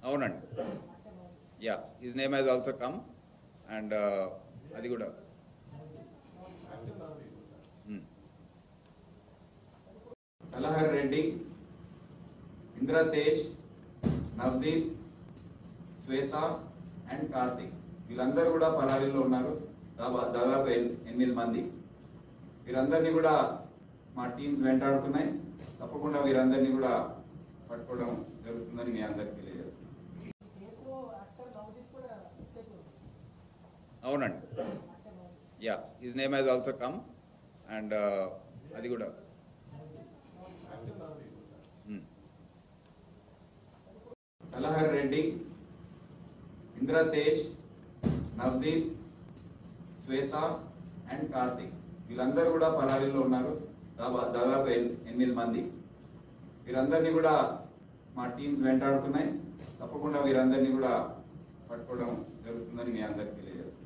అవునండి yeah his name has also come and అది కూడా Hmm. కలహర్ రెడ్డి ఇంద్ర తేజ్ నవదీప్ శ్వేత అండ్ కార్తిక్ వీళ్ళందరూ కూడా పరారీలో ఉన్నారు దాబా- దాదాపు ఎన్- ఎనిమిది మంది వీరందరినీ కూడా మా టీమ్స్ వెంటాడుతున్నాయి తప్పకుండా వీరందరినీ కూడా పట్టుకోవడం జరుగుతుందని మీ అందరికీ తెలియజేస్తున్నాను కేసులో యాక్టర్ నవదీప్ కూడా escape అయ్యాడు. అవునండి actor Navdeep. Yeah his name has also come and అది కూడా Hmm. కలహర్ రెడ్డి ఇంద్ర తేజ్ నవదీప్ శ్వేత అండ్ కార్తిక్ వీళ్ళందరూ కూడా పరారీలో ఉన్నారు దాబా- దాదాపు ఎన్- ఎనిమిది మంది వీరందరినీ కూడా మా టీమ్స్ వెంటాడుతున్నాయి తప్పకుండా వీరందరినీ కూడా పట్టుకోవడం జరుగుతుందని మీ అందరికీ తెలియజేస్తున్నాను